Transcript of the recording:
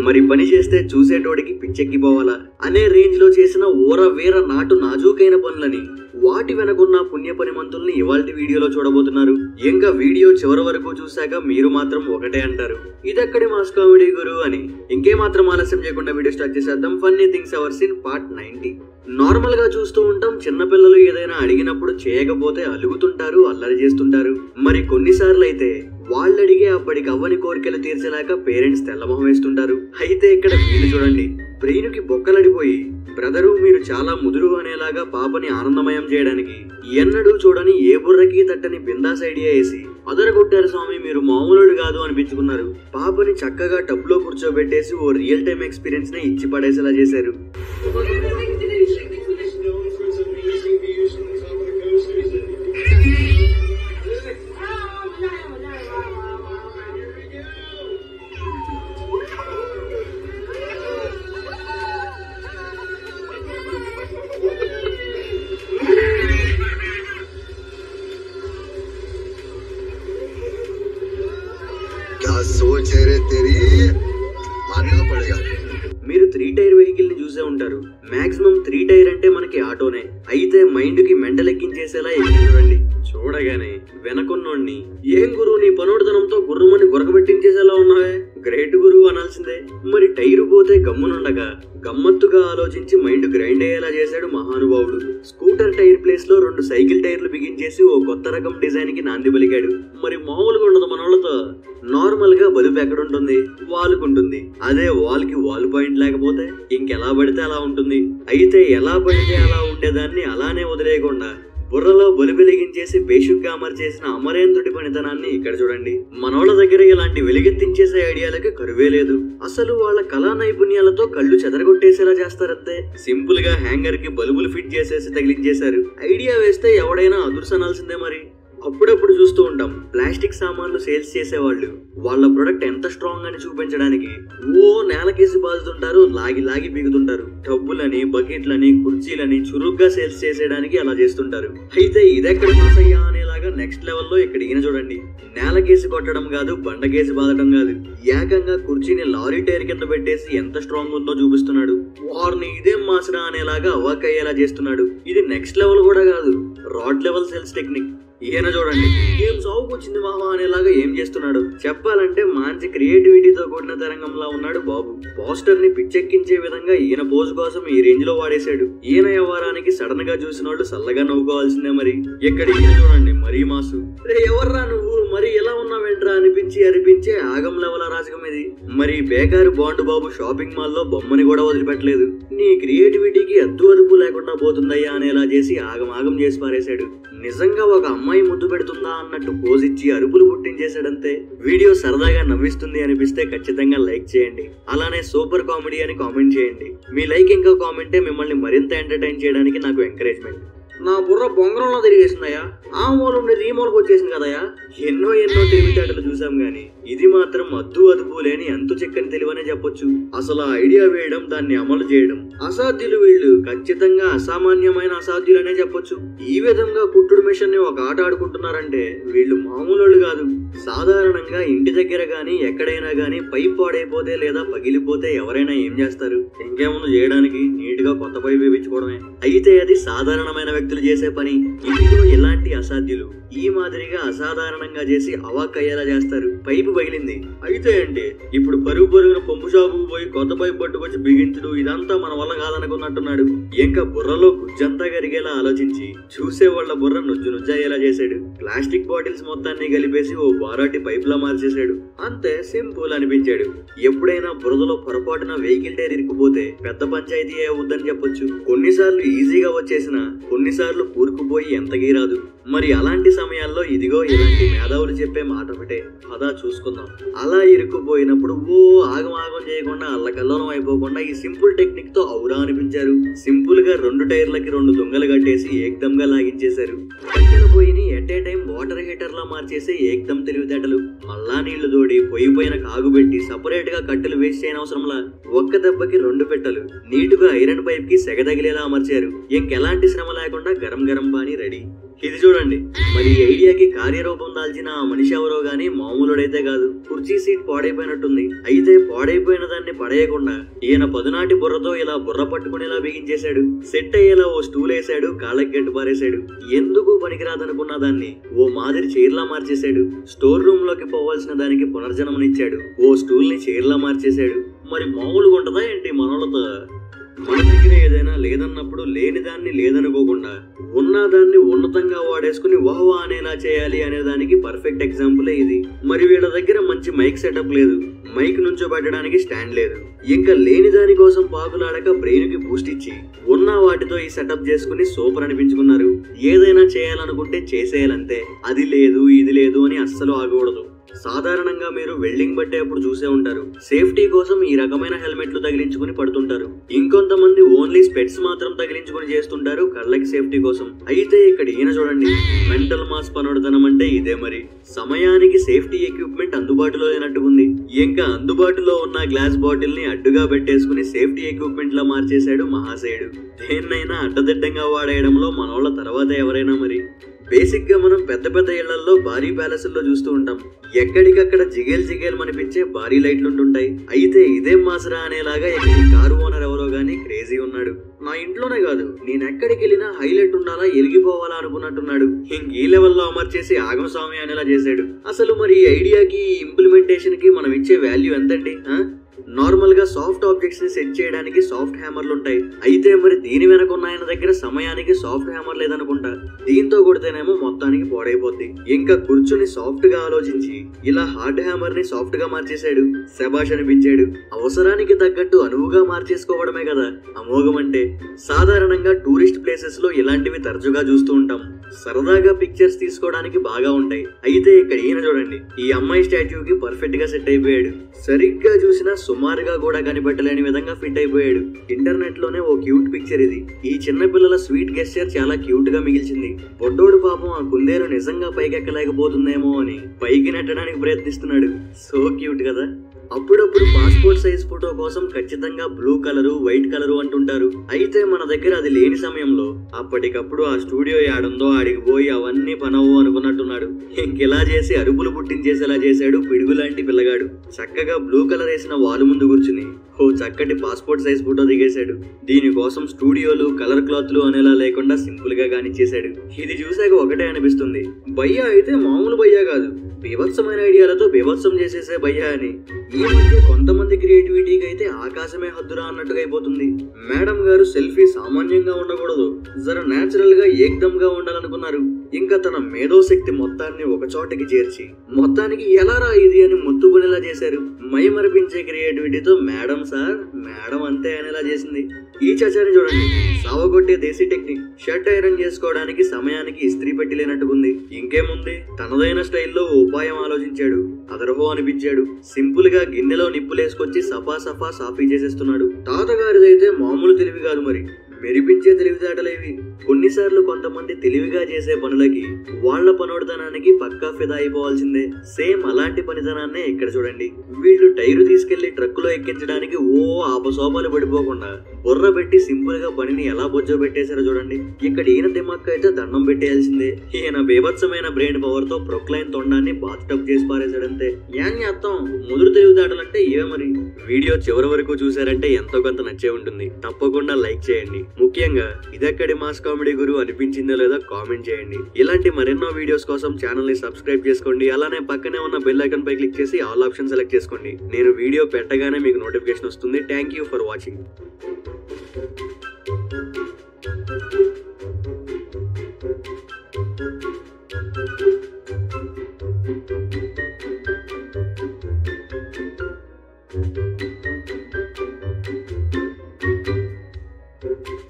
మరి పని చేస్తే చూసేటోడికి పిచ్చెక్కిపోవాలా అనే రేంజ్ లో చేసిన ఓర వేర నాటు నాజూకైన పనులని వాటి వెనకున్న పుణ్య పనిమంతుల్ని ఇవాల్టి వీడియోలో చూడబోతున్నారు ఇంకా వీడియో చివరి వరకు చూశాక మీరు మాత్రం ఒకటే అంటారు ఇదక్కడి మాస్ కామెడీ గురు అని ఇంకే మాత్రం ఆలస్యం చేయకుండా వీడియో స్టార్ట్ చేసేద్దాం funny things ours in part ninety normal గా చూస్తూ ఉంటాం చిన్నపిల్లలు ఏదైనా అడిగినప్పుడు చేయకపోతే అలుగుతుంటారు అల్లరి చేస్తుంటారు మరి కొన్నిసార్లు అయితే వాళ్ళు అడిగే అప్పటికి అవ్వని కోరికలు తీర్చలేక పేరెంట్స్ తెల్లమొహం వేస్తుంటారు అయితే ఇక్కడ వీళ్ళు చూడండి బ్రెయిన్కి బొక్కలడిపోయి బ్రదరు మీరు చాలా ముదురు అనేలాగా పాపని ఆనందమయం చేయడానికి ఎన్నడూ చూడని ఏ బుర్రకి తట్టని బిందాస్ ఐడియా వేసి అదరగొట్టారు స్వామి మీరు మామూలుడు కాదు అనిపించుకున్నారు పాపని చక్కగా టబ్లో కూర్చోబెట్టేసి ఓ రియల్ టైం ఎక్స్పీరియన్స్ ని ఇచ్చి పడేసేలా చేశారు known for its amazing views from the top of the coast. Is it? क्या सोच है रे तेरी मानना पड़ेगा మీరు త్రీ టైర్ వెహికల్ ని చూసే ఉంటారు మాక్సిమం త్రీ టైర్ అంటే మనకి ఆటోనే అయితే మైండ్ కి మెంటల్ ఎక్కించేసేలా ఎక్కి చూడండి చూడగానే వెనకున్నోడిని ఏం గురువు నీ పనోడితనంతో గుర్రమని గొరకబెట్టించేసేలా ఉన్నావే గ్రేట్ గురువు అనాల్సిందే మరి టైరు పోతే గమ్మునుండగా గమ్మత్తుగా ఆలోచించి మైండ్ గ్రైండ్ అయ్యేలా చేశాడు మహానుభావుడు స్కూటర్ టైర్ ప్లేస్ లో రెండు సైకిల్ టైర్లు బిగించేసి ఓ కొత్త రకం డిజైన్ కి నాంది పలికాడు మరి మామూలుగా ఉండదు మనోళ్ళతో నార్మల్ గా బలుపు ఎక్కడుంటుంది వాలుకుంటుంది అదే వాల్ కి వాల్ పాయింట్ లేకపోతే ఇంకెలా పడితే అలా ఉంటుంది అయితే ఎలా పడితే అలా ఉండేదాన్ని అలానే వదిలేయకుండా బుర్రలో బలి వెలిగించేసి బేషుగ్గా అమర్చేసిన అమరేంద్రుడి పనితనాన్ని ఇక్కడ చూడండి మనోళ్ళ దగ్గర ఇలాంటి వెలిగెత్తించేసే ఐడియాలకి కరువే లేదు అసలు వాళ్ళ కళా నైపుణ్యాలతో కళ్ళు చెదరగొట్టేసేలా చేస్తారంతే సింపుల్ గా హ్యాంగర్ కి బల్బులు ఫిట్ చేసేసి తగిలించేశారు ఐడియా వేస్తే ఎవడైనా అదుర్సనాల్సిందే మరి అప్పుడప్పుడు చూస్తూ ఉంటాం ప్లాస్టిక్ సామాన్లు సేల్స్ చేసేవాళ్ళు వాళ్ళ ప్రొడక్ట్ ఎంత స్ట్రాంగ్ అని చూపించడానికి ఓ నేలకేసి బాదుతుంటారు లాగి లాగి బిగుతుంటారు టబ్బులని బకెట్లని కుర్చీలని చురుగ్గా సేల్స్ చేసేయడానికి అలా చేస్తుంటారు అయితే ఇదెక్కడ పాస్ అయ్యా అనేలాగా నెక్స్ట్ లెవెల్లో ఇక్కడ ఈయన చూడండి నేలకేసి కొట్టడం కాదు బండకేసి బాదడం కాదు ఏకంగా కుర్చీని లారీ టైర్ కింద పెట్టేసి ఎంత స్ట్రాంగ్ ఉందో చూపిస్తున్నాడు వారిని ఇదేం మాసరా అనేలాగా అవాకయ్యేలా చేస్తున్నాడు ఇది నెక్స్ట్ లెవెల్ కూడా కాదు రాడ్ లెవెల్ సేల్స్ టెక్నిక్ ఈయన చూడండి ఏం సాగుకు వచ్చింది మామ అనేలాగా ఏం చేస్తున్నాడు చెప్పాలంటే మంచి క్రియేటివిటీతో కూడిన తరంగంలా ఉన్నాడు బాబు పోస్టర్ ని పిచ్చెక్కించే విధంగా ఈయన పోజు కోసం ఈ రేంజ్ లో వాడేశాడు ఈయన వ్యవహారానికి సడన్ గా చూసిన వాళ్ళు చల్లగా నవ్వుకోవాల్సిందే మరి ఇక్కడ ఈయన చూడండి మరీ మాసు రే ఎవర్రా నువ్వు మరి ఎలా ఉన్నావేంట్రా అనిపించి అనిపించే ఆగం లెవెల్ రాజకం ఇది మరి బేకారు బాండు బాబు షాపింగ్ మాల్ లో బొమ్మని కూడా వదిలిపెట్టలేదు నీ క్రియేటివిటీకి అద్దు అదుపు లేకుండా పోతుందయ్యా అనేలా చేసి ఆగం ఆగం చేసి పారేశాడు నిజంగా ఒక అమ్మాయి ముద్దు పెడుతుందా అన్నట్టు పోజిచ్చి అరుపులు పుట్టించేశాడంతే వీడియో సరదాగా నవ్విస్తుంది అనిపిస్తే ఖచ్చితంగా లైక్ చేయండి అలానే సూపర్ కామెడీ అని కామెంట్ చేయండి మీ లైక్ ఇంకా కామెంటే మిమ్మల్ని మరింత ఎంటర్టైన్ చేయడానికి నాకు ఎంకరేజ్మెంట్ నా బుర్ర బొంగరంలో తిరిగేసిందయ్యా ఆ మూల ఉండేది ఈ మూలకు వచ్చేసింది కదయ్యా ఎన్నో ఎన్నో తెలివితేటలు చూసాం గాని ఇది మాత్రం అద్దు అదుపు లేని అంతు చెక్కని తెలివనే చెప్పొచ్చు అసలు ఆ ఐడియా వేయడం దాన్ని అమలు చేయడం అసాధ్యులు వీళ్ళు ఖచ్చితంగా అసామాన్యమైన అసాధ్యులనే చెప్పొచ్చు ఈ విధంగా కుట్టుడు మిషన్ ని ఒక ఆట ఆడుకుంటున్నారంటే వీళ్ళు మామూలు కాదు సాధారణంగా ఇంటి దగ్గర గాని ఎక్కడైనా గాని పైప్ పాడైపోతే లేదా పగిలిపోతే ఎవరైనా ఏం చేస్తారు ఇంకేముందు చేయడానికి నీట్ గా కొత్త పైప్ వేయించుకోవడమే అయితే అది సాధారణమైన వ్యక్తులు చేసే పని ఇందులో ఎలాంటి అసాధ్యులు ఈ మాదిరిగా అసాధారణంగా చేసి అవాక్కయ్యేలా చేస్తారు పైపు పగిలింది అయితే ఏంటి ఇప్పుడు పరుగు పరుగున పంపు షాపుకు పోయి కొత్త పైపు పట్టుకొచ్చి బిగించుడు ఇదంతా మన వల్ల కాదనుకున్నట్టున్నాడు ఇంకా బుర్రలో గుజ్జంతా కరిగేలా ఆలోచించి చూసే వాళ్ళ బుర్ర నుజ్జు నుజ్జయ్యేలా చేశాడు ప్లాస్టిక్ బాటిల్స్ మొత్తాన్ని కలిపేసి ఓ బారాటి పైపులా మార్చేశాడు అంతే సింపుల్ అనిపించాడు ఎప్పుడైనా బురదలో పొరపాటున వెహికల్ టైర్ ఇరుక్కుపోతే పెద్ద పంచాయతీ అవుద్దని చెప్పొచ్చు కొన్నిసార్లు ఈజీగా వచ్చేసిన కొన్నిసార్లు కూరుకుపోయి ఎంతకీ రాదు మరి అలాంటి సమయాల్లో ఇదిగో ఇలాంటి మేధావులు చెప్పే మాట ఒకటే పదా చూసుకుందాం అలా ఇరుక్కుపోయినప్పుడు ఓ ఆగం ఆగం చేయకుండా అల్లకల్లోనం అయిపోకుండా ఈ సింపుల్ టెక్నిక్ తో ఔరా అనిపించారు సింపుల్ గా రెండు టైర్లకి రెండు దొంగలు కట్టేసి ఏకదమ్ గా లాగించేశారు కట్టెల పొయ్యిని at a time water heater లా మార్చేసి ఏకదమ్ తెలివితేటలు మళ్ళా నీళ్లు తోడి పొయ్యి పైన కాగుబెట్టి సపరేట్ గా కట్టెలు వేస్ట్ చేయనవసరంలా ఒక్క దెబ్బకి రెండు పెట్టెలు నీటుగా ఐరన్ పైప్ కి సెగ తగిలేలా అమర్చారు ఇంకెలాంటి శ్రమ లేకుండా గరం గరం పానీ రెడీ ఇది చూడండి మరి ఈ ఐడియాకి కార్యరూపం దాల్చిన ఆ మనిషి ఎవరో గాని మామూలుడైతే కాదు కుర్చీ సీట్ పాడైపోయినట్టుంది అయితే పాడైపోయిన దాన్ని పడేయకుండా ఈయన పదునాటి బుర్రతో ఇలా బుర్ర పట్టుకునేలా బిగించేశాడు సెట్ అయ్యేలా ఓ స్టూల్ వేసాడు కాళ్ళకి గట్టు పారేశాడు ఎందుకు పనికిరాదనుకున్న దాన్ని ఓ మాదిరి చైర్లా మార్చేశాడు స్టోర్ రూమ్ లోకి పోవాల్సిన దానికి పునర్జన్మనిచ్చాడు ఓ స్టూల్ ని చైర్లా మార్చేశాడు మరి మామూలుగా ఉంటదా ఏంటి మనోళ్ళతో మన దగ్గర ఏదైనా లేదన్నప్పుడు లేని దాన్ని లేదనుకోకుండా ఉన్న దాన్ని ఉన్నతంగా వాడేసుకుని వాహ్వా అనేలా చేయాలి అనే దానికి పర్ఫెక్ట్ ఎగ్జాంపులే ఇది మరి వీళ్ళ దగ్గర మంచి మైక్ సెటప్ లేదు మైక్ నుంచో పెట్టడానికి స్టాండ్ లేదు ఇంకా లేని దాని కోసం పాకులాడక బ్రెయిన్ కి బూస్ట్ ఇచ్చి ఉన్న వాటితో ఈ సెటప్ చేసుకుని సూపర్ అనిపించుకున్నారు ఏదైనా చేయాలనుకుంటే చేసేయాలంతే అది లేదు ఇది లేదు అని అస్సలు ఆగకూడదు సాధారణంగా మీరు వెల్డింగ్ బట్టేప్పుడు చూసే ఉంటారు సేఫ్టీ కోసం ఈ రకమైన హెల్మెట్లు తగిలించుకుని పడుతుంటారు ఇంకొంతమంది ఓన్లీ స్పెట్స్ మాత్రం తగిలించుకుని చేస్తుంటారు కళ్ళకి సేఫ్టీ కోసం అయితే ఇక్కడ ఈయన చూడండి మెంటల్ మాస్ పనుడుదనం అంటే ఇదే మరి సమయానికి సేఫ్టీ ఎక్విప్మెంట్ అందుబాటులో లేనట్టుకుంది ఇంకా అందుబాటులో ఉన్న గ్లాస్ బాటిల్ ని అడ్డుగా పెట్టేసుకుని సేఫ్టీ ఎక్విప్మెంట్ లా మార్చేశాడు మహాశయుడు దేన్నైనా అడ్డదిడ్డంగా వాడేయడంలో మనోళ్ళ తర్వాత ఎవరైనా మరి బేసిక్ గా మనం పెద్ద పెద్ద ఇళ్లలో భారీ ప్యాలెస్ల్లో చూస్తూ ఉంటాం ఎక్కడికక్కడ జిగేల్ జిగేల్ మనిపించే భారీ లైట్లు ఉంటుంటాయి అయితే ఇదేం మాసరా అనేలాగా ఇక్కడ ఈ కారు ఓనర్ ఎవరో గానీ క్రేజీ ఉన్నాడు నా ఇంట్లోనే కాదు నేను ఎక్కడికి వెళ్ళినా హైలైట్ ఉండాలా ఎలిగిపోవాలా అనుకున్నట్టున్నాడు ఇంక ఈ లెవెల్లో అమర్చేసి ఆగమ స్వామి అనేలా చేశాడు అసలు మరి ఈ ఐడియాకి ఇంప్లిమెంటేషన్ కి మనం ఇచ్చే వాల్యూ ఎంతండి ఆ? నార్మల్ గా సాఫ్ట్ ఆబ్జెక్ట్స్ ని సెట్ చేయడానికి సాఫ్ట్ హ్యామర్లు ఉంటాయి అయితే మరి దీని వెనక ఉన్న ఆయన దగ్గర సమయానికి సాఫ్ట్ హ్యామర్ లేదనుకుంటా దీంతో కొడితేనేమో మొత్తానికి పాడైపోద్ది ఇంకా కూర్చుని సాఫ్ట్ గా ఆలోచించి ఇలా హార్డ్ హ్యామర్ ని సాఫ్ట్ గా మార్చేశాడు శబాష్ అనిపించాడు అవసరానికి తగ్గట్టు అనువుగా మార్చేసుకోవడమే కదా అమోఘం అంటే సాధారణంగా టూరిస్ట్ ప్లేసెస్ లో ఇలాంటివి తరచుగా చూస్తూ ఉంటాం సరదాగా పిక్చర్స్ తీసుకోవడానికి బాగా ఉంటాయి అయితే ఇక్కడ ఈయన చూడండి ఈ అమ్మాయి స్టాచ్యూకి పర్ఫెక్ట్ గా సెట్ అయిపోయాడు సరిగ్గా చూసినా సుమారుగా కూడా కనిపెట్టలేని విధంగా ఫిట్ అయిపోయాడు ఇంటర్నెట్ లోనే ఓ క్యూట్ పిక్చర్ ఇది ఈ చిన్న పిల్లల స్వీట్ గెస్చర్ చాలా క్యూట్ గా మిగిల్చింది పొట్టోడు పాపం ఆ కుందేలు నిజంగా పైకెక్కలేకపోతుందేమో అని పైకి నెట్టడానికి ప్రయత్నిస్తున్నాడు సో క్యూట్ కదా అప్పుడప్పుడు పాస్పోర్ట్ సైజ్ ఫోటో కోసం ఖచ్చితంగా బ్లూ కలరు వైట్ కలరు అంటుంటారు అయితే మన దగ్గర అది లేని సమయంలో అప్పటికప్పుడు ఆ స్టూడియో యాడుందో ఆడికి పోయి అవన్నీ పనవు అనుకున్నట్టున్నాడు ఇంకెలా చేసి అరుపులు పుట్టించేసేలా చేశాడు పిడుగు లాంటి పిల్లగాడు చక్కగా బ్లూ కలర్ వేసిన వాలు ముందు కూర్చుని ఓ చక్కటి పాస్పోర్ట్ సైజ్ ఫోటో దిగేశాడు దీనికోసం స్టూడియోలు కలర్ క్లాత్లు అనేలా లేకుండా సింపుల్ గా కానిచ్చేశాడు ఇది చూశాక ఒకటే అనిపిస్తుంది భయ్యా అయితే మామూలు భయ్యా కాదు బీభత్సమైన ఐడియాలతో బీభత్సం చేసేసే భయ్యా అని ఈ మధ్య కొంతమంది క్రియేటివిటీకి అయితే ఆకాశమే హద్దురా అన్నట్టుగా అయిపోతుంది మేడం గారు సెల్ఫీ సామాన్యంగా ఉండకూడదు జర నేచురల్ గా ఏకదమ్ గా ఉండాలనుకున్నారు ఇంకా తన మేధోశక్తి మొత్తాన్ని ఒక చోటకి చేర్చి మొత్తానికి ఎలారా ఇది అని మొత్తుకునేలా చేశారు మైమరిపించే క్రియేటివిటీతో మేడం సార్ మేడం అంతే అనేలా చేసింది ఈ చచారి చూడండి సావగొట్టే దేశీ టెక్నిక్ షర్ట్ ఐరన్ చేసుకోవడానికి సమయానికి ఇస్త్రీ పెట్టి లేనట్టుకుంది ఇంకేముంది తనదైన స్టైల్లో ఓ ఉపాయం ఆలోచించాడు అదరహో అనిపించాడు సింపుల్ గా గిన్నెలో నిప్పులేసుకొచ్చి సఫా సఫా సాఫీ చేసేస్తున్నాడు తాతగారిదైతే మామూలు తెలివి కాదు మరి మెరిపించే తెలివితేటలేవి కొన్నిసార్లు కొంతమంది తెలివిగా చేసే పనులకి వాళ్ళ పనోడితనానికి పక్కా ఫిదా అయిపోవాల్సిందే సేమ్ అలాంటి పనితనాన్నే ఇక్కడ చూడండి వీళ్ళు టైరు తీసుకెళ్లి ట్రక్కులో ఎక్కించడానికి ఓ ఆపసోపాలు పడిపోకుండా బుర్ర పెట్టి సింపుల్ గా పనిని ఎలా బొజ్జో పెట్టేశారో చూడండి ఇక్కడ ఈయన దిమాక్ అయితే దండం పెట్టేయాల్సిందే ఈయన బీభత్సమైన బ్రెయిన్ పవర్ తో ప్రొక్లైన్ తొండాన్ని బాత్ టబ్ చేసి పారేశాడంతే ఏం చేస్తాం ముదురు తెలివితేటలంటే ఇవే మరి వీడియో చివరి వరకు చూసారంటే ఎంతో కొంత నచ్చే ఉంటుంది తప్పకుండా లైక్ చేయండి ముఖ్యంగా ఇదెక్కడి మాస్ కామెడీ గురు అనిపించిందో లేదో కామెంట్ చేయండి ఇలాంటి మరెన్నో వీడియోస్ కోసం ఛానల్ ని సబ్స్క్రైబ్ చేసుకోండి అలానే పక్కనే ఉన్న బెల్ ఐకాన్ పై క్లిక్ చేసి ఆల్ ఆప్షన్ సెలెక్ట్ చేసుకోండి నేను వీడియో పెట్టగానే మీకు నోటిఫికేషన్ వస్తుంది thank you for watching Thank you.